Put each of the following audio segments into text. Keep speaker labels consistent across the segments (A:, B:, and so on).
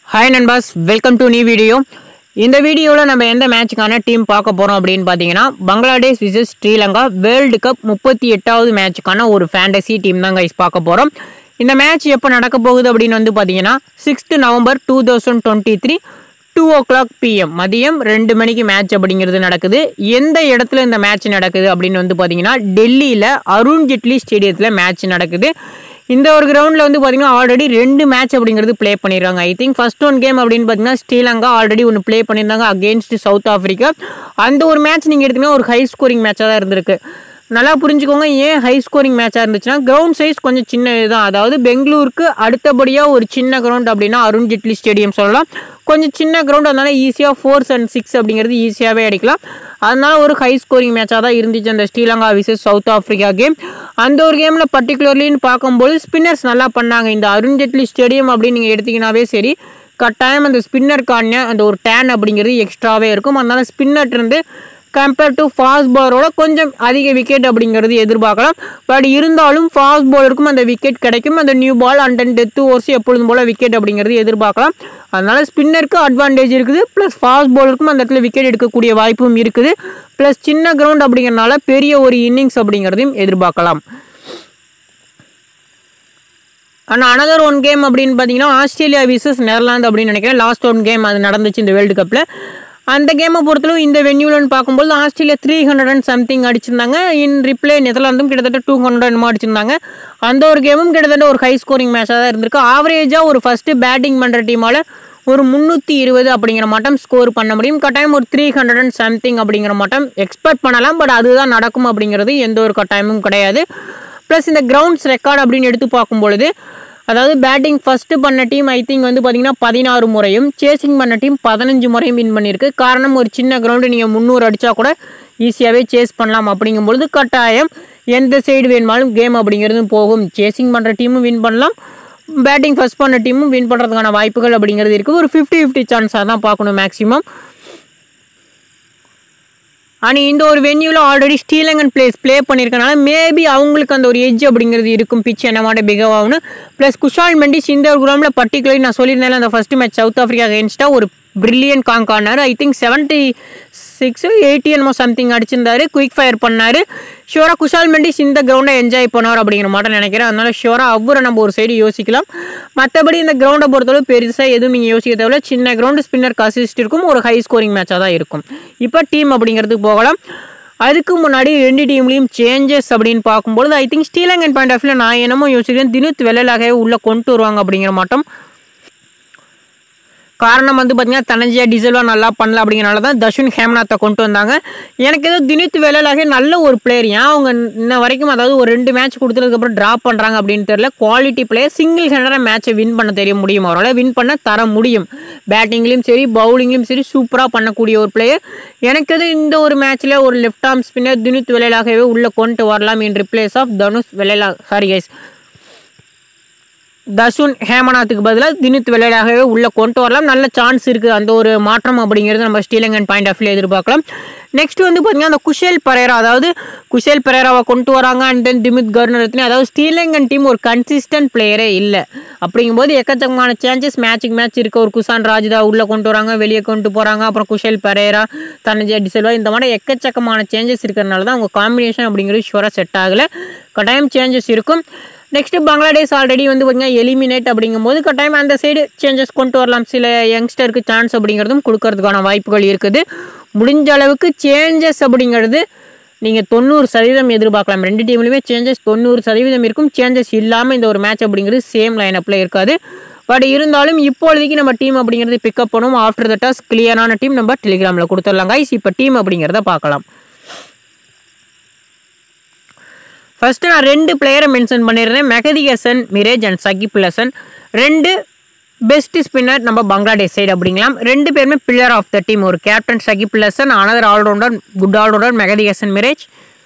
A: hi நண்பாஸ் welcome to new video இந்த வீடியோவில் நம்ம எந்த மேட்சுக்கான டீம் பார்க்க போகிறோம் அப்படின்னு பார்த்தீங்கன்னா Bangladesh versus Sri Lanka world cup முப்பத்தி எட்டாவது மேட்சுக்கான ஒரு ஃபேண்டசி டீம் தான் கைஸ் பார்க்க போகிறோம் இந்த மேட்ச் எப்போ நடக்க போகுது அப்படின்னு வந்து பார்த்தீங்கன்னா sixth November two thousand twenty three two o'clock PM மதியம் ரெண்டு மணிக்கு மேட்ச் அப்படிங்கிறது நடக்குது எந்த இடத்துல இந்த மேட்ச் நடக்குது அப்படின்னு வந்து பார்த்தீங்கன்னா டெல்லியில் அருண் ஜெட்லி ஸ்டேடியத்தில் மேட்ச் நடக்குது இந்த ஒரு கிரவுண்டில் வந்து பார்த்தீங்கன்னா ஆல்ரெடி ரெண்டு மேட்ச் அப்படிங்கிறது ப்ளே பண்ணிடுறாங்க I think first one game அப்படின்னு பார்த்தீங்கன்னா ஸ்ரீலங்கா ஆல்ரெடி ஒன்று ப்ளே பண்ணியிருந்தாங்க அகேன்ஸ்ட் சவுத் ஆஃப்ரிக்கா அந்த ஒரு மேட்ச் நீங்கள் எடுத்தீங்கன்னா ஒரு ஹை ஸ்கோரிங் மேட்சாக தான் இருந்திருக்கு நல்லா புரிஞ்சுக்கோங்க ஏன் ஹை ஸ்கோரிங் மேட்சாக இருந்துச்சுன்னா கிரவுண்ட் சைஸ் கொஞ்சம் சின்ன இதுதான் அதாவது பெங்களூருக்கு அடுத்தபடியாக ஒரு சின்ன கிரவுண்ட் அப்படின்னா அருண் ஜெட்லி ஸ்டேடியம் சொல்லலாம் கொஞ்சம் சின்ன கிரவுண்ட் அதனால ஈஸியாக ஃபோர்ஸ் அண்ட் சிக்ஸ் அப்படிங்கிறது ஈஸியாகவே அடிக்கலாம் அதனால ஒரு ஹை ஸ்கோரிங் மேட்சாக தான் இருந்துச்சு அந்த Sri Lanka versus South Africa game அந்த ஒரு கேமில் பர்டிகுலர்லின்னு பார்க்கும்போது ஸ்பின்னர்ஸ் நல்லா பண்ணாங்க இந்த அருண் ஜெட்லி ஸ்டேடியம் அப்படின்னு நீங்கள் எடுத்தீங்கன்னாவே சரி கட்டாயம் அந்த ஸ்பின்னருக்கான அந்த ஒரு டேன் அப்படிங்கிறது எக்ஸ்ட்ராவே இருக்கும் அதனால ஸ்பின்னர் இருந்து கம்பேர் டு ஃபாஸ்ட் பாலரோட கொஞ்சம் அதிக விக்கெட் அப்படிங்கிறது எதிர்பார்க்கலாம் பட் இருந்தாலும் ஃபாஸ்ட் பாலருக்கும் அந்த விக்கெட் கிடைக்கும் அந்த new ball and then death overs எப்பொழுதும் போல் விக்கெட் அப்படிங்கிறது எதிர்பார்க்கலாம் அதனால ஸ்பின்னருக்கு அட்வான்டேஜ் இருக்குது ப்ளஸ் ஃபாஸ்ட் பாலருக்கும் அந்த இடத்துல விக்கெட் எடுக்கக்கூடிய வாய்ப்பும் இருக்குது ப்ளஸ் சின்ன கிரவுண்ட் அப்படிங்கிறனால பெரிய ஒரு இன்னிங்ஸ் அப்படிங்கிறதையும் எதிர்பார்க்கலாம் ஆனால் அனதர் ஒன் கேம் அப்படின்னு பார்த்தீங்கன்னா ஆஸ்திரேலியா விசஸ் நெதர்லாந்து அப்படின்னு நினைக்கிறேன் லாஸ்ட் ஒன் கேம் அது நடந்துச்சு இந்த வேர்ல்டு கப்பில் அந்த கேமை பொறுத்தளவு இந்த வென்யூலன்னு பார்க்கும்போது Australia three hundred and something அடிச்சிருந்தாங்க இன் ரிப்ளே நெதர்லாந்தும் கிட்டத்தட்ட டூ ஹண்ட்ரட் அடிச்சிருந்தாங்க அந்த ஒரு கேமும் கிட்டத்தட்ட ஒரு ஹை ஸ்கோரிங் மேட்சாக தான் இருந்திருக்கு ஆவரேஜாக ஒரு ஃபஸ்ட்டு பேட்டிங் பண்ணுற டீமால் ஒரு முந்நூற்றி இருபது அப்படிங்கிற மாட்டம் ஸ்கோர் பண்ண முடியும் கட்டாயம் ஒரு த்ரீ ஹண்ட்ரட் அண்ட் சம்திங் அப்படிங்கிற மாட்டம் எக்ஸ்பெக்ட் பண்ணலாம் பட் அதுதான் நடக்கும் அப்படிங்கிறது எந்த ஒரு கட்டாயமும் கிடையாது ப்ளஸ் இந்த கிரவுண்ட்ஸ் ரெக்கார்ட் அப்படின்னு எடுத்து பார்க்கும்பொழுது அதாவது பேட்டிங் ஃபஸ்ட்டு பண்ண டீம் ஐ திங்க் வந்து பார்த்தீங்கன்னா பதினாறு முறையும் சேசிங் பண்ண டீம் பதினஞ்சு முறையும் வின் பண்ணியிருக்கு காரணம் ஒரு சின்ன கிரவுண்டு நீங்கள் முந்நூறு அடித்தா கூட ஈஸியாகவே சேஸ் பண்ணலாம் அப்படிங்கும்பொழுது கட்டாயம் எந்த சைடு வேணுமாலும் கேம் அப்படிங்கிறதும் போகும் சேசிங் பண்ணுற டீமும் வின் பண்ணலாம் பேட்டிங் ஃபஸ்ட் பண்ண டீமும் வின் பண்ணுறதுக்கான வாய்ப்புகள் அப்படிங்கிறது இருக்குது ஒரு ஃபிஃப்டி ஃபிஃப்டி சான்ஸாக தான் பார்க்கணும் மேக்ஸிமம் ஆனால் இந்த ஒரு வென்யூவில் ஆல்ரெடி ஸ்ரீலங்கன் பிளேஸ் ப்ளே பண்ணியிருக்கனால மேபி அவங்களுக்கு அந்த ஒரு எஜ் அப்படிங்கிறது இருக்கும் பிச் என்ன மாட்ட பிகவ் ஆகணும் ப்ளஸ் குஷால் மெண்டிஸ் இந்த ஒரு கிரௌண்டில் பர்டிகுலர் நான் சொல்லியிருந்தேன் அந்த ஃபஸ்ட்டு மேட்ச் சவுத் ஆஃப்ரிக்கா அகேன்ஸ்டாக ஒரு பிரில்லியன் காங்க் ஆனார் I think seventy six eighty என்னமோ சம்திங் அடிச்சிருந்தாரு குயிக் ஃபயர் பண்ணார் ஷியோராக குஷால் மெண்டிஸ் இந்த கிரவுண்டை என்ஜாய் பண்ணுவார் அப்படிங்கிற மாட்டம் நினைக்கிறேன் அதனால ஷியோராக அவரை நம்ம ஒரு சைடு யோசிக்கலாம் மற்றபடி இந்த கிரவுண்டை பொறுத்தளவு பெருசாக எதுவும் நீங்கள் யோசிக்க தேவையில்ல சின்ன கிரவுண்டு ஸ்பின்னருக்கு அசிஸ்ட் இருக்கும் ஒரு ஹை ஸ்கோரிங் மேட்சாக தான் இருக்கும் இப்போ டீம் அப்படிங்கிறதுக்கு போகலாம் அதுக்கு முன்னாடி ரெண்டு டீம்லேயும் சேஞ்சஸ் அப்படின்னு பார்க்கும்பொழுது I think Sri Lankan point of வியூவில் நான் என்னமோ யோசிக்கிறேன் தினுத் வெள்ளலாகவே உள்ளே கொண்டு வருவாங்க அப்படிங்கிற மாட்டோம் காரணம் வந்து பார்த்தீங்கன்னா தனஞ்சியா டிசல்வா நல்லா பண்ணல அப்படிங்கிறனால தான் தர்ஷன் ஹேமநாத்தை கொண்டு வந்தாங்க எனக்கு ஏதோ தினித் வேலையிலாக நல்ல ஒரு பிளேயர் ஏன் அவங்க இன்ன வரைக்கும் அதாவது ஒரு ரெண்டு மேட்ச் கொடுத்ததுக்கப்புறம் ட்ராப் பண்ணுறாங்க அப்படின்னு தெரியல குவாலிட்டி பிளேயர் சிங்கிள் ஹேண்டராக மேட்சை வின் பண்ண தெரிய முடியும் அவரால் வின் பண்ண தர முடியும் பேட்டிங்லேயும் சரி பவுலிங்லேயும் சரி சூப்பராக பண்ணக்கூடிய ஒரு பிளேயர் எனக்கு எது இந்த ஒரு மேட்ச்சில் ஒரு லெஃப்ட் ஆர்ம் ஸ்பின்னர் தினித் வேலையிலாகவே உள்ளே கொண்டு வரலாம் in replace of Dhanush Wellalage sorry guys Dasun ஹேமநாத்துக்கு பதிலாக தினித் விளையாடாகவே உள்ளே கொண்டு வரலாம் நல்ல சான்ஸ் இருக்குது அந்த ஒரு மாற்றம் அப்படிங்கிறது நம்ம ஸ்ரீலங்கன் பாயிண்ட் ஆஃப் வியூ எதிர்பார்க்கலாம் நெக்ஸ்ட் வந்து பார்த்தீங்கன்னா அந்த குஷேல் பரேரா அதாவது குஷேல் பரேராவை கொண்டு வராங்க அண்ட் தென் திமித் கர்னர் அதாவது ஸ்ரீலங்கன் டீம் ஒரு கன்சிஸ்டன்ட் பிளேயரே இல்லை அப்படிங்கும்போது எக்கச்சக்கமான சேஞ்சஸ் மேட்சுக்கு மேட்ச் இருக்க ஒரு குசான் ராஜ்தா உள்ளே கொண்டு வராங்க வெளியே கொண்டு போகிறாங்க அப்புறம் குஷேல் பரேரா தனஜா டிசல்வா இந்த மாதிரி எக்கச்சக்கமான சேஞ்சஸ் இருக்கிறதுனால தான் அவங்க காம்பினேஷன் அப்படிங்கிறது ஷுவராக செட் ஆகலை கட்டாயம் சேஞ்சஸ் இருக்கும் நெக்ஸ்ட்டு பங்களாதேஷ் ஆல்ரெடி வந்து பார்த்தீங்கன்னா எலிமினேட் அப்படிங்கும்போது கட்டாயம் அந்த சைடு சேஞ்சஸ் கொண்டு வரலாம் சில யங்ஸ்டருக்கு சான்ஸ் அப்படிங்கிறதும் கொடுக்கறதுக்கான வாய்ப்புகள் இருக்குது முடிஞ்ச அளவுக்கு சேஞ்சஸ் அப்படிங்கிறது நீங்கள் தொண்ணூறு சதவீதம் எதிர்பார்க்கலாம் ரெண்டு டீம்லையுமே சேஞ்சஸ் தொண்ணூறு சதவீதம் இருக்கும் சேஞ்சஸ் இல்லாமல் இந்த ஒரு மேட்ச் அப்படிங்கிறது சேம் லைனப்பில் இருக்காது பட் இருந்தாலும் இப்பொழுதைக்கு நம்ம டீம் அப்படிங்கிறது பிக்கப் பண்ணுவோம் ஆஃப்டர் த டாஸ் கிளியரான டீம் நம்ம டெலிகிராமில் கொடுத்துடலாம் கைஸ் இப்போ டீம் அப்படிங்கிறத பார்க்கலாம் ஃபஸ்ட்டு நான் ரெண்டு பிளேயரை மென்ஷன் பண்ணிடுறேன் மெஹதி ஹசன் மிரேஜ் அண்ட் சகிப் ஹசன் ரெண்டு பெஸ்ட் ஸ்பின்னர் நம்ம பங்களாதேஷ் சைடு அப்படிங்களாம் ரெண்டு பேருமே பில்லர் ஆஃப் த டீம் ஒரு captain Shakib Hasan another all rounder good all rounder Mehidy Hasan Miraz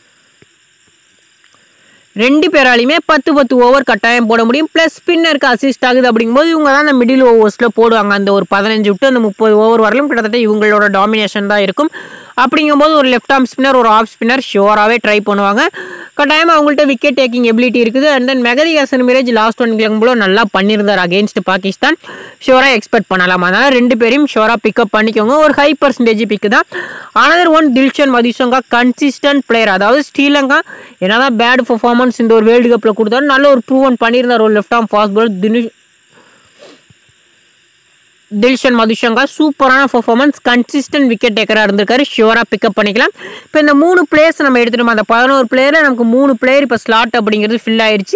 A: ரெண்டு பேராலையுமே பத்து பத்து ஓவர் கட்டாயம் போட முடியும் ப்ளஸ் ஸ்பின்னருக்கு அசிஸ்ட் ஆகுது அப்படிங்கும்போது இவங்க தான் அந்த மிடில் ஓவர்ஸில் போடுவாங்க அந்த ஒரு பதினஞ்சு விட்டு அந்த முப்பது ஓவர் வரலும் கிட்டத்தட்ட இவங்களோட டாமினேஷன் தான் இருக்கும் அப்படிங்கும்போது ஒரு லெஃப்ட் ஆர்ம் ஸ்பின்னர் ஒரு ஆஃப் ஸ்பின்னர் ஷுவராகவே ட்ரை பண்ணுவாங்க கட்டாயமாக அவங்கள்ட்ட விக்கெட் டேக்கிங் எபிலிட்டி இருக்குது and then Mehidy Hasan Miraz last one கிளம்புல நல்லா பண்ணியிருந்தார் அகேன்ஸ்ட் பாகிஸ்தான் ஷுவராக எக்ஸ்பெக்ட் பண்ணலாம் அதனால் ரெண்டு பேரையும் ஷுவராக பிக்கப் பண்ணிக்கோங்க ஒரு ஹை பர்சன்டேஜ் பிக்கு தான் another one Dilshan Madushanka consistent player அதாவது ஸ்ரீலங்கா என்னதான் பேட் பர்ஃபார்மன்ஸ் இந்த ஒரு வேர்ல்டு கப்பில் கொடுத்தாரு நல்ல ஒரு ப்ரூவன் பண்ணியிருந்தார் ஒரு left arm fast ball Dinesh Dilshan Madushanka சூப்பரான பர்ஃபார்மன்ஸ் கன்சிஸ்டன்ட் விக்கெட் டேக்கராக இருந்திருக்காரு ஷுவராக பிக்கப் பண்ணிக்கலாம் இப்போ இந்த மூணு பிளேயர்ஸ் நம்ம எடுத்துட்டோம் அந்த பதினோரு பிளேயரில் நமக்கு மூணு பிளேயர் இப்போ ஸ்லாட் அப்படிங்கிறது ஃபில் ஆயிடுச்சு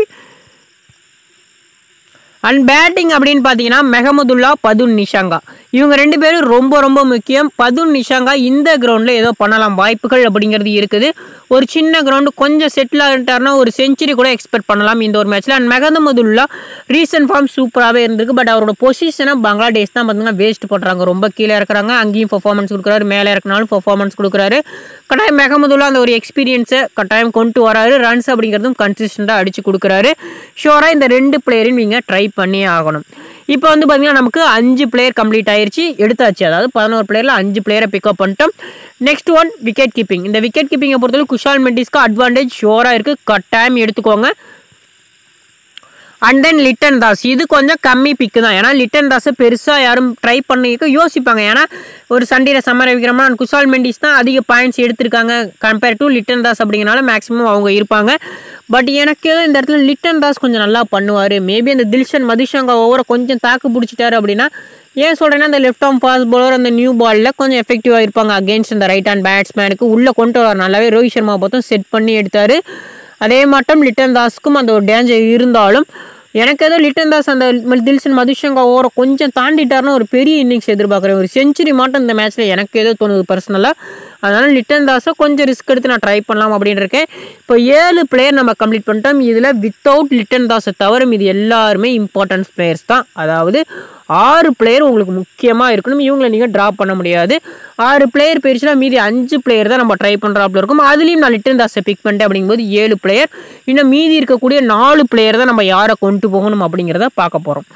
A: அண்ட் பேட்டிங் அப்படின்னு பார்த்தீங்கன்னா மெஹமுதுல்லா பதுன் நிஷாங்கா இவங்க ரெண்டு பேரும் ரொம்ப ரொம்ப முக்கியம் பதுன் நிஷாங்கா இந்த கிரவுண்டில் ஏதோ பண்ணலாம் வாய்ப்புகள் அப்படிங்கிறது இருக்குது ஒரு சின்ன கிரவுண்டு கொஞ்சம் செட்டில் ஆகிட்டாருன்னா ஒரு செஞ்சுரி கூட எக்ஸ்பெக்ட் பண்ணலாம் இந்த ஒரு மேட்ச்சில் அண்ட் மெகமதுல்லா ரீசன்ட் ஃபார்ம் சூப்பராகவே இருந்திருக்கு பட் அவரோட பொசிஷனை பங்களாதேஷ் தான் பார்த்தீங்கன்னா வேஸ்ட் பண்ணுறாங்க ரொம்ப கீழே இருக்கிறாங்க அங்கேயும் பர்ஃபார்மன்ஸ் கொடுக்குறாரு மேலே இருக்கனாலும் பர்ஃபார்மன்ஸ் கொடுக்குறாரு கட்டாயம் மெகமதுல்லா அந்த ஒரு எக்ஸ்பீரியன்ஸை கட்டாயம் கொண்டு வராரு ரன்ஸ் அப்படிங்கிறதும் கன்சிஸ்டண்ட்டாக அடிச்சு கொடுக்குறாரு ஷோராக இந்த ரெண்டு பிளேயரையும் நீங்கள் ட்ரை பண்ணியே ஆகணும் இப்போ வந்து பார்த்தீங்கன்னா நமக்கு அஞ்சு பிளேயர் கம்ப்ளீட் ஆயிருச்சு எடுத்தாச்சு அதாவது பதினோரு பிளேயரில் அஞ்சு பிளேயரை பிக்கப் பண்ணிட்டோம் நெக்ஸ்ட் ஒன் விக்கெட் கீப்பிங் இந்த விக்கெட் கீப்பிங்கை பொறுத்தவரை குஷால் மெண்டிஸ்க்கு அட்வான்டேஜ் ஷோராக இருக்குது கட்டாயம் எடுத்துக்கோங்க அண்ட் தென் லிட்டன் தாஸ் இது கொஞ்சம் கம்மி பிக்கு தான் ஏன்னா லிட்டன் தாஸை பெருசாக யாரும் ட்ரை பண்ணிக்க யோசிப்பாங்க ஏன்னா ஒரு சண்டேல சம்மர் விக்ரமா அண்ட் குஷால் மெண்டிஸ் தான் அதிக பாயிண்ட்ஸ் எடுத்திருக்காங்க கம்பேர் டு லிட்டன் தாஸ் அப்படிங்கிறனால மேக்ஸிமம் அவங்க இருப்பாங்க பட் எனக்கு ஏதோ இந்த இடத்துல லிட்டன் தாஸ் கொஞ்சம் நல்லா பண்ணுவார் மேபி அந்த தில்ஷன் மதுஷங்கா ஓவரை கொஞ்சம் தாக்கு பிடிச்சிட்டாரு அப்படின்னா ஏன் சொல்கிறேன்னா அந்த லெஃப்ட் ஆர்ம் ஃபாஸ்ட் பவுலர் அந்த நியூ பாலில் கொஞ்சம் எஃபெக்டிவாக இருப்பாங்க அகேன்ஸ்ட் அந்த ரைட் ஹேண்ட் பேட்ஸ்மேனுக்கு உள்ளே கொண்டு வர நல்லாவே ரோஹித் சர்மா பார்த்தோம் செட் பண்ணி எடுத்தார் அதே மாட்டம் லிட்டன் தாஸ்க்கும் அந்த ஒரு டேஞ்சர் இருந்தாலும் எனக்கு ஏதோ லிட்டன் தாஸ் அந்த தில்சன் மதுஷங்கா ஓவரை கொஞ்சம் தாண்டிட்டாருன்னா ஒரு பெரிய இன்னிங்ஸ் எதிர்பார்க்குறேன் ஒரு செஞ்சுரி மாட்டம் இந்த மேட்ச்சில் எனக்கு ஏதோ தோணுது பர்சனலாக அதனால் லிட்டன் தாஸை கொஞ்சம் ரிஸ்க் எடுத்து நான் ட்ரை பண்ணலாம் அப்படின்னு இருக்கேன் இப்போ ஏழு பிளேயர் நம்ம கம்ப்ளீட் பண்ணிட்டோம் இதில் வித்தவுட் லிட்டன் தாஸை தவிர இது எல்லாருமே இம்பார்ட்டன்ஸ் பிளேயர்ஸ் தான் அதாவது ஆறு பிளேயர் உங்களுக்கு முக்கியமாக இருக்கணும் இவங்களை நீங்கள் ட்ராப் பண்ண முடியாது ஆறு பிளேயர் போயிடுச்சுன்னா மீதி அஞ்சு பிளேயர் தான் நம்ம ட்ரை பண்ணுறாப்புல இருக்கும் அதுலேயும் நான் லிட்டன் தாஸை பிக் பண்ணிட்டேன் அப்படிங்கும்போது ஏழு பிளேயர் இன்னும் மீதி இருக்கக்கூடிய நாலு பிளேயர் தான் நம்ம யாரை கொண்டு போகணும் அப்படிங்கிறத பார்க்க போகிறோம்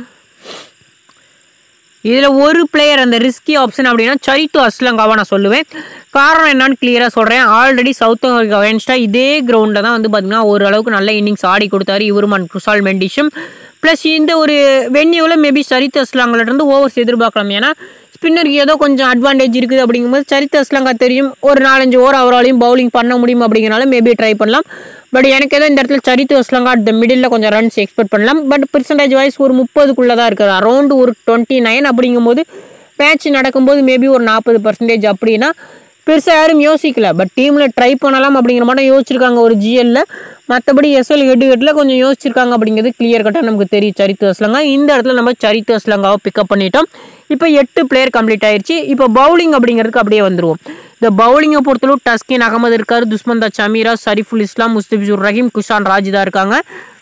A: இதில் ஒரு பிளேயர் அந்த ரிஸ்கி ஆப்ஷன் அப்படின்னா சரித்து அஸ்லங்காவை நான் சொல்லுவேன் காரணம் என்னன்னு கிளியராக சொல்கிறேன் ஆல்ரெடி சவுத் ஆஃப்ரிக்கா அகேன்ஸ்டாக இதே கிரவுண்டில் தான் வந்து பார்த்திங்கன்னா ஓரளவுக்கு நல்ல இன்னிங்ஸ் ஆடி கொடுத்தாரு இவரும் அண்ட் குசால் மெண்டிஷும் ப்ளஸ் இந்த ஒரு வென்யூவில் மேபி சரித் அஸ்லாங்கிலிருந்து ஓவர்ஸ் எதிர்பார்க்கலாம் ஏன்னா ஸ்பின்னருக்கு ஏதோ கொஞ்சம் அட்வான்டேஜ் இருக்குது அப்படிங்கும்போது சரித் அஸ்லாங்கா தெரியும் ஒரு நாலஞ்சு ஓவர் அவராலையும் பவுலிங் பண்ண முடியும் அப்படிங்கிறனால மேபி ட்ரை பண்ணலாம் பட் எனக்கு ஏதோ இந்த இடத்துல Charith Asalanka at the middle கொஞ்சம் ரன்ஸ் எக்ஸ்பெக்ட் பண்ணலாம் பட் பெர்சன்டேஜ் வைஸ் ஒரு முப்பதுக்குள்ளே தான் இருக்குது அரௌண்ட் ஒரு டுவெண்ட்டி நைன் அப்படிங்கும்போது மேட்ச் நடக்கும்போது மேபி ஒரு நாற்பது பர்சன்டேஜ் அப்படின்னா பெருசாக யாரும் யோசிக்கல பட் டீமில் ட்ரை பண்ணலாம் அப்படிங்கிற மட்டும் யோசிச்சிருக்காங்க ஒரு ஜிஎல்ல மற்றபடி எஸ்எல் ஹெட் ஹெட்டில் கொஞ்சம் யோசிச்சிருக்காங்க அப்படிங்கிறது கிளியர் கட்டாக நமக்கு தெரியும் சரித்து அஸ்லங்கா இந்த இடத்துல நம்ம சரித்து அஸ்லங்காவை பிக்கப் பண்ணிட்டோம் இப்போ எட்டு பிளேயர் கம்ப்ளீட் ஆயிடுச்சு இப்போ பவுலிங் அப்படிங்கிறதுக்கு அப்படியே வந்துருவோம் இந்த பவுலிங்கை பொறுத்தளவு டஸ்கின் அகமது இருக்காரு துஸ்மந்தா சமீரா சரிஃபுல் இஸ்லாம் முஸ்திபிஜுர் ரஹீம் குஷான் ராஜிதா இருக்காங்க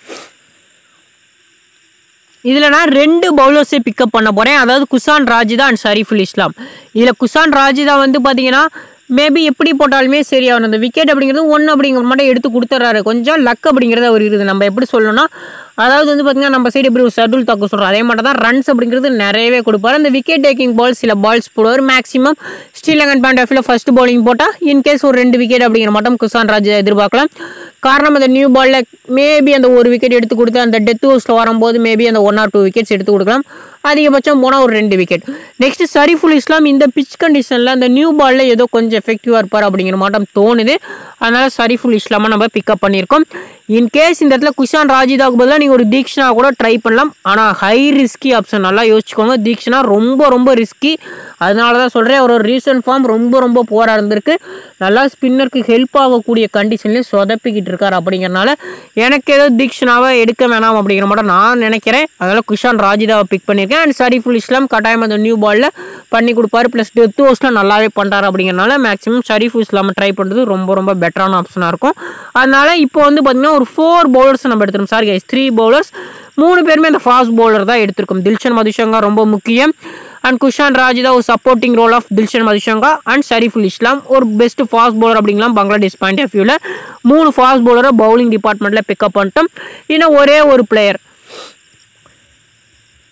A: இதில் நான் ரெண்டு பவுலர்ஸை பிக்கப் பண்ண போகிறேன் அதாவது குசான் ராஜிதா அண்ட் ஷரீஃபுல் இஸ்லாம் இதில் குசான் ராஜிதா வந்து பார்த்தீங்கன்னா மேபி எப்படி போட்டாலுமே சரி அவன் அந்த விக்கெட் அப்படிங்கிறது ஒன்று அப்படிங்கிற மட்டும் எடுத்து கொடுத்துட்றாரு கொஞ்சம் லக் அப்படிங்கிறது அவர் இருக்குது நம்ம எப்படி சொல்லணும்னா அதாவது வந்து பார்த்தீங்கன்னா நம்ம சைடு எப்படி ஒரு ஷெட்யூல் தாக்க சொல்கிறோம் அதே மாதிரி தான் ரன்ஸ் அப்படிங்கிறது நிறையவே கொடுப்பாரு அந்த விக்கெட் டேக்கிங் பால் சில பால்ஸ் போடுவார் maximum Sri Lankan point of first bowling போட்டால் இன்கேஸ் ஒரு ரெண்டு விக்கெட் அப்படிங்கிற மட்டும் குசான் ராஜ் எதிர்பார்க்கலாம் காரணம் அந்த நியூ பாலில் மேபி அந்த ஒரு விக்கெட் எடுத்து கொடுத்து அந்த டெத் ஓவர்ஸில் வரும்போது மேபி அந்த ஒன் ஆர் டூ விக்கெட்ஸ் எடுத்து கொடுக்கலாம் அதிகபட்சம் போனால் ஒரு ரெண்டு விக்கெட் நெக்ஸ்ட் சரிஃபுல் இஸ்லாம் இந்த பிச் கண்டிஷனில் அந்த நியூ பாலில் ஏதோ கொஞ்சம் எஃபெக்டிவாக இருப்பார் அப்படிங்கிற மாட்டம் தோணுது அதனால் சரிஃபுல் இஸ்லாமை நம்ம பிக்கப் பண்ணியிருக்கோம் இன்கேஸ் இந்த இடத்துல குஷான் ராஜிதாவுக்கு பதிலாக நீங்கள் ஒரு தீக்ஷனா கூட ட்ரை பண்ணலாம் ஆனால் ஹை ரிஸ்கி ஆப்ஷன் நல்லா யோசிச்சுக்கோங்க தீக்ஷனா ரொம்ப ரொம்ப ரிஸ்கி அதனால தான் சொல்கிறேன் அவரோட ரீசன்ட் ஃபார்ம் ரொம்ப ரொம்ப போராக இருந்திருக்கு நல்லா ஸ்பின்னருக்கு ஹெல்ப் ஆகக்கூடிய கண்டிஷன்லேயும் சொதப்பிக்கிட்டு இருக்கார் அப்படிங்கிறனால எனக்கு ஏதோ தீக்ஷனாவை எடுக்க வேணாம் அப்படிங்கிற மட்டும் நான் நினைக்கிறேன் அதனால் குஷான் ராஜிதாவை பிக் பண்ணியிருக்கேன் அண்ட் சரிஃபுல் இஸ்லாம் கட்டாயம் அந்த நியூ பாலில் பண்ணி கொடுப்பாரு ப்ளஸ் டெத் ஓவர்ஸ்லாம் நல்லாவே பண்ணுறாரு அப்படிங்கிறனால மேக்ஸிமம் ஷரீஃப் இஸ்லாமை ட்ரை பண்ணுறது ரொம்ப ரொம்ப பெட்டரான ஆப்ஷனாக இருக்கும் அதனால் இப்போ வந்து பார்த்திங்கன்னா ஒரு ஃபோர் பவுலர்ஸ் நம்ம எடுத்துருக்கோம் சாரி கைஸ் த்ரீ பவுலர்ஸ் மூணு பேருமே அந்த ஃபாஸ்ட் பவுலர் தான் எடுத்திருக்கோம் தில்ஷன் மதுஷங்கா ரொம்ப முக்கியம் அண்ட் குஷான் ராஜிதா ஒரு supporting role of Dilshan Madushanka and Shoriful Islam ஒரு பெஸ்ட் ஃபாஸ்ட் பவுலர் அப்படிங்கலாம் பங்களாதேஷ் பாயிண்ட் ஆஃப் வியூவில் மூணு ஃபாஸ்ட் பவுலரை பவுலிங் டிபார்ட்மெண்ட்டில் பிக்கப் பண்ணிட்டோம் இன்னும் ஒரே ஒரு பிளேயர்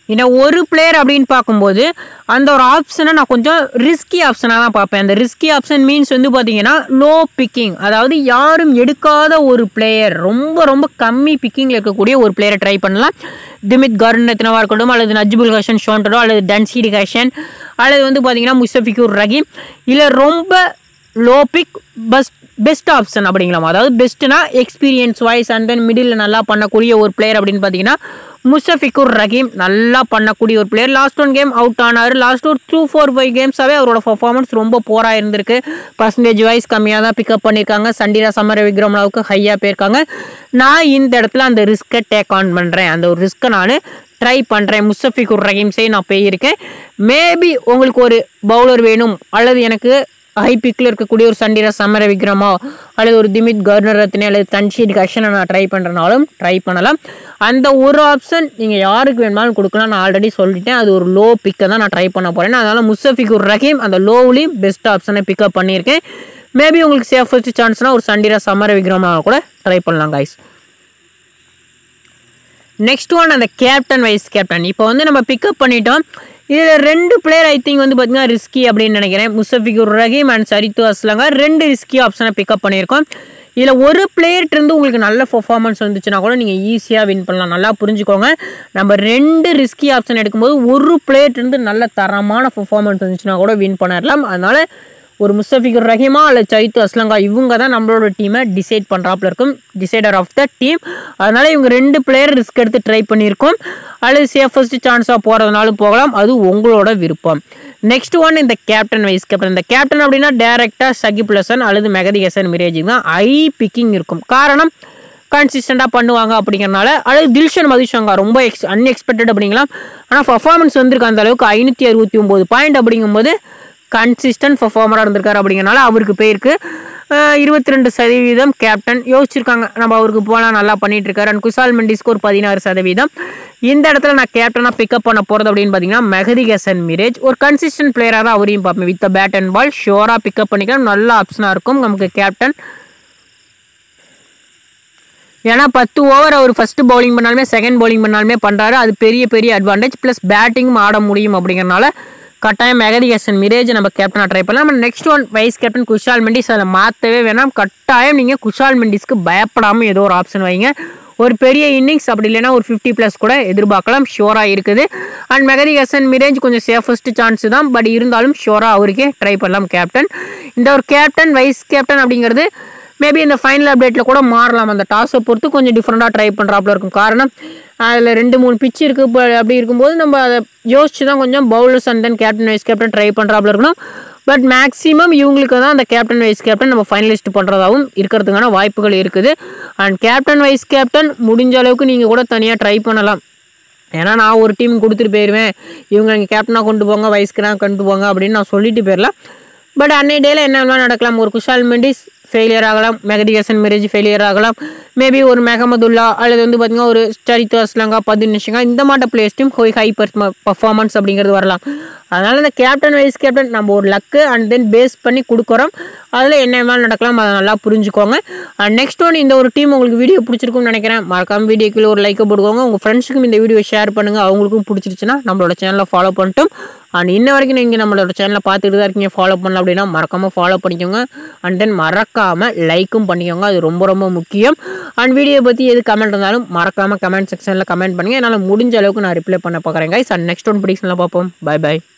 A: இந்த ஒரு பிளேயர் அப்படின்னு பார்க்கும்போது அந்த ஒரு ஆப்ஷனை நான் கொஞ்சம் ரிஸ்கி ஆப்ஷனாக தான் பார்ப்பேன் அந்த ரிஸ்கி ஆப்ஷன் மீன்ஸ் வந்து பார்த்தீங்கன்னா லோ பிக்கிங் அதாவது யாரும் எடுக்காத ஒரு பிளேயர் ரொம்ப ரொம்ப கம்மி பிக்கிங்கில் இருக்கக்கூடிய ஒரு பிளேயரை ட்ரை பண்ணலாம் திமித் கருணத்தினவாக இருக்கட்டும் அல்லது நஜ்புல் ஹசன் ஷோண்டரோ அல்லது டன்சீடி ஹசன் அல்லது வந்து பார்த்தீங்கன்னா முஸ்தபிகுர் ரஹீம் இல்லை ரொம்ப low pick best best option அப்படிங்களாம் அதாவது பெஸ்ட்னா experience wise and then middle நல்லா பண்ணக்கூடிய ஒரு பிளேயர் அப்படின்னு பார்த்தீங்கன்னா முஸ்தபிகுர் ரஹீம் நல்லா பண்ணக்கூடிய ஒரு player last one game out ஆனார் லாஸ்ட் ஒரு டூ ஃபோர் ஃபைவ் கேம்ஸாகவே அவரோட பர்ஃபார்மன்ஸ் ரொம்ப போராக இருந்திருக்கு பர்சன்டேஜ் வைஸ் கம்மியாக தான் பிக்கப் பண்ணியிருக்காங்க சண்டிரா சமர விக்ரம் அளவுக்கு ஹையாக போயிருக்காங்க நான் இந்த இடத்துல அந்த ரிஸ்க்கை டேக் ஆன் பண்ணுறேன் அந்த ஒரு ரிஸ்க்கை நான் ட்ரை பண்ணுறேன் முஸ்தபிகுர் ரஹீம் சே நான் போயிருக்கேன் மேபி உங்களுக்கு ஒரு பவுலர் வேணும் அல்லது எனக்கு ஹை பிக்கில் இருக்கக்கூடிய ஒரு சண்டிரா சமர விக்ரமோ அல்லது ஒரு திமித் கவர்னர் ரத்னே அல்லது தன்ஷீட் கஷனை நான் ட்ரை பண்ணுறனாலும் ட்ரை பண்ணலாம் அந்த ஒரு ஆப்ஷன் நீங்கள் யாருக்கு வேணுமாலும் கொடுக்கலாம் நான் ஆல்ரெடி சொல்லிட்டேன் அது ஒரு லோ பிக்கை தான் நான் ட்ரை பண்ண போகிறேன் அதனால் முஸ்தபிகுர் ரஹீம் அந்த லோவ்லேயும் பெஸ்ட் ஆப்ஷனை பிக்கப் பண்ணியிருக்கேன் மேபி உங்களுக்கு சேஃபஸ்ட் சான்ஸ்னால் ஒரு சண்டிரா சமர விக்ரமாக கூட ட்ரை பண்ணலாம் கைஸ் நெக்ஸ்ட் ஒன் அந்த கேப்டன் வைஸ் கேப்டன் இப்போ வந்து நம்ம பிக்கப் பண்ணிட்டோம் இதில் ரெண்டு பிளேயர் ஐ திங்க் வந்து பார்த்தீங்கன்னா ரிஸ்கி அப்படின்னு நினைக்கிறேன் முஸ்தபிகுர் ரஹீம் அண்ட் சரித்து அஸ்லங்க ரெண்டு ரிஸ்கி ஆப்ஷனை பிக்கப் பண்ணியிருக்கோம் இதில் ஒரு பிளேயர்ட்டு இருந்து உங்களுக்கு நல்ல பர்ஃபார்மன்ஸ் வந்துச்சுன்னா கூட நீங்கள் ஈஸியாக வின் பண்ணலாம் நல்லா புரிஞ்சுக்கோங்க நம்ம ரெண்டு ரிஸ்கி ஆப்ஷன் எடுக்கும்போது ஒரு பிளேயர்ட்டு இருந்து நல்ல தரமான பர்ஃபார்மன்ஸ் வந்துச்சுன்னா கூட வின் பண்ணிடலாம் அதனால் ஒரு முஸ்தபிகுர் ரஹீமா அல்லது சைத்து அஸ்லங்கா இவங்க தான் நம்மளோட டீமை டிசைட் பண்ணுறாப்புல இருக்கும் டிசைடர் ஆஃப் த டீம் அதனால் இவங்க ரெண்டு பிளேயர் ரிஸ்க் எடுத்து ட்ரை பண்ணியிருக்கோம் அல்லது சேஃபஸ்ட் சான்ஸாக போகிறதுனாலும் போகலாம் அது உங்களோட விருப்பம் நெக்ஸ்ட் ஒன் இந்த கேப்டன் வைஸ் கேப்டன் இந்த கேப்டன் அப்படின்னா டேரெக்டாக சகிப் ஹசன் அல்லது மெகதி ஹசன் மிரேஜிங் தான் ஐ பிக்கிங் இருக்கும் காரணம் கன்சிஸ்டண்ட்டாக பண்ணுவாங்க அப்படிங்கிறனால அல்லது தில்ஷன் மதுஷங்கா ரொம்ப எக்ஸ் அன்எக்ஸ்பெக்டட் அப்படிங்கலாம் ஆனால் பர்ஃபார்மன்ஸ் வந்திருக்கு அந்த அளவுக்கு ஐநூற்றி அறுபத்தி ஒம்பது பாயிண்ட் அப்படிங்கும்போது கன்சிஸ்டன்ட் பர்ஃபார்மராக இருந்திருக்காரு அப்படிங்கிறனால அவருக்கு போயிருக்கு இருபத்தி ரெண்டு சதவீதம் கேப்டன் யோசிச்சிருக்காங்க நம்ம அவருக்கு போகலாம் நல்லா பண்ணிட்டு இருக்காரு அண்ட் குசால் மெண்டிஸ்க்கு ஒரு பதினாறு சதவீதம் இந்த இடத்துல நான் கேப்டனாக பிக்கப் பண்ண போகிறது அப்படின்னு பார்த்தீங்கன்னா மெஹதி ஹசன் மிரேஜ் ஒரு கன்சிஸ்டன்ட் பிளேயராக தான் அவரையும் பார்ப்பேன் வித் பேட் அண்ட் பால் ஷோராக பிக்கப் பண்ணிக்கலாம் நல்ல ஆப்ஷனாக இருக்கும் நமக்கு கேப்டன் ஏன்னா பத்து ஓவர் அவர் ஃபஸ்ட்டு பவுலிங் பண்ணாலுமே செகண்ட் பவுலிங் பண்ணாலுமே பண்ணுறாரு அது பெரிய பெரிய அட்வான்டேஜ் ப்ளஸ் பேட்டிங்கும் ஆட முடியும் அப்படிங்கிறனால கட்டாயம் மெகதி ஹசன் மிரேஜ் நம்ம கேப்டனாக ட்ரை பண்ணலாம் நம்ம next one vice captain Kusal Mendis அதில் மாற்றவே வேணாம் கட்டாயம் நீங்கள் குஷால் மெண்டிஸ்க்கு பயப்படாமல் ஏதோ ஒரு ஆப்ஷன் வைங்க ஒரு பெரிய இன்னிங்ஸ் அப்படி இல்லைன்னா ஒரு ஃபிஃப்டி ப்ளஸ் கூட எதிர்பார்க்கலாம் ஷோராக இருக்குது அண்ட் மெகதி ஹசன் மிரேஜ் கொஞ்சம் சேஃபஸ்ட் சான்ஸ் தான் பட் இருந்தாலும் ஷோராக அவருக்கே ட்ரை பண்ணலாம் கேப்டன் இந்த ஒரு கேப்டன் வைஸ் கேப்டன் அப்படிங்கிறது மேபி இந்த ஃபைனல் அப்டேட்டில் கூட மாறலாம் அந்த டாஸை பொறுத்து கொஞ்சம் டிஃப்ரெண்ட்டாக ட்ரை பண்ணுறாப்புல இருக்கும் காரணம் அதில் ரெண்டு மூணு பிச் இருக்குது இப்போ அப்படி இருக்கும்போது நம்ம அதை யோசிச்சு தான் கொஞ்சம் bowlers and then captain vice captain try பண்ணுறாப்புல இருக்கணும் பட் மேக்ஸிமம் இவங்களுக்கு தான் அந்த கேப்டன் வைஸ் கேப்டன் நம்ம ஃபைனலிஸ்ட் பண்ணுறதாகவும் இருக்கிறதுக்கான வாய்ப்புகள் இருக்குது அண்ட் கேப்டன் வைஸ் கேப்டன் முடிஞ்ச அளவுக்கு நீங்கள் கூட தனியாக ட்ரை பண்ணலாம் ஏன்னா நான் ஒரு டீம் கொடுத்துட்டு போயிடுவேன் இவங்க நீங்கள் கேப்டனாக கொண்டு போங்க வைஸ்க்கனாக கொண்டு போங்க அப்படின்னு நான் சொல்லிட்டு போயிடலாம் பட் அன்னை டேல என்ன வேணாலும் நடக்கலாம் ஒரு குஷால் மெண்டிஸ் ஃபெயிலியர் ஆகலாம் மெகதி ஹசன் மிரேஜ் ஃபெயிலியர் ஆகலாம் மேபி ஒரு மெகமதுல்லா அல்லது வந்து பார்த்திங்கன்னா ஒரு சரித்து அஸ்லங்கா பதினு நிமிஷங்க இந்த மாட்ட பிளேஸ்ட்டும் ஹோய் ஹை பர்ஃபார்மன்ஸ் அப்படிங்கிறது வரலாம் அதனால் இந்த கேப்டன் வைஸ் கேப்டன் நம்ம ஒரு லக்கு அண்ட் தென் பேஸ் பண்ணி கொடுக்குறோம் அதில் என்ன வேணாலும் நடக்கலாம் அதை நல்லா புரிஞ்சுக்கோங்க அண்ட் நெக்ஸ்ட் ஒன் இந்த ஒரு டீம் உங்களுக்கு வீடியோ பிடிச்சிருக்கும்னு நினைக்கிறேன் மறக்காம வீடியோக்குள்ள ஒரு லைக்கை போட்டுக்கோங்க உங்கள் ஃப்ரெண்ட்ஸுக்கும் இந்த வீடியோ ஷேர் பண்ணுங்கள் அவங்களுக்கும் பிடிச்சிருச்சுன்னா நம்மளோட சேனலை ஃபாலோ பண்ணிட்டும் அண்ட் இன்ன வரைக்கும் நீங்கள் நம்மளோட சேனலை பார்த்துட்டு தான் இருக்கீங்க ஃபாலோ பண்ணல அப்படின்னா மறக்காமல் ஃபாலோ பண்ணிக்கோங்க அண்ட் தென் மறக்காமல் லைக்கும் பண்ணிக்கோங்க அது ரொம்ப ரொம்ப முக்கியம் அண்ட் வீடியோ பற்றி எது கமெண்ட் இருந்தாலும் மறக்காமல் கமெண்ட் செக்ஷனில் கமெண்ட் பண்ணுங்கள் என்னால் முடிஞ்ச அளவுக்கு நான் ரிப்ளை பண்ண பார்க்குறேன் கைஸ் அண்ட் நெக்ஸ்ட் ஒன் ப்ரிடிக்ஷனில் பார்ப்போம் பை பை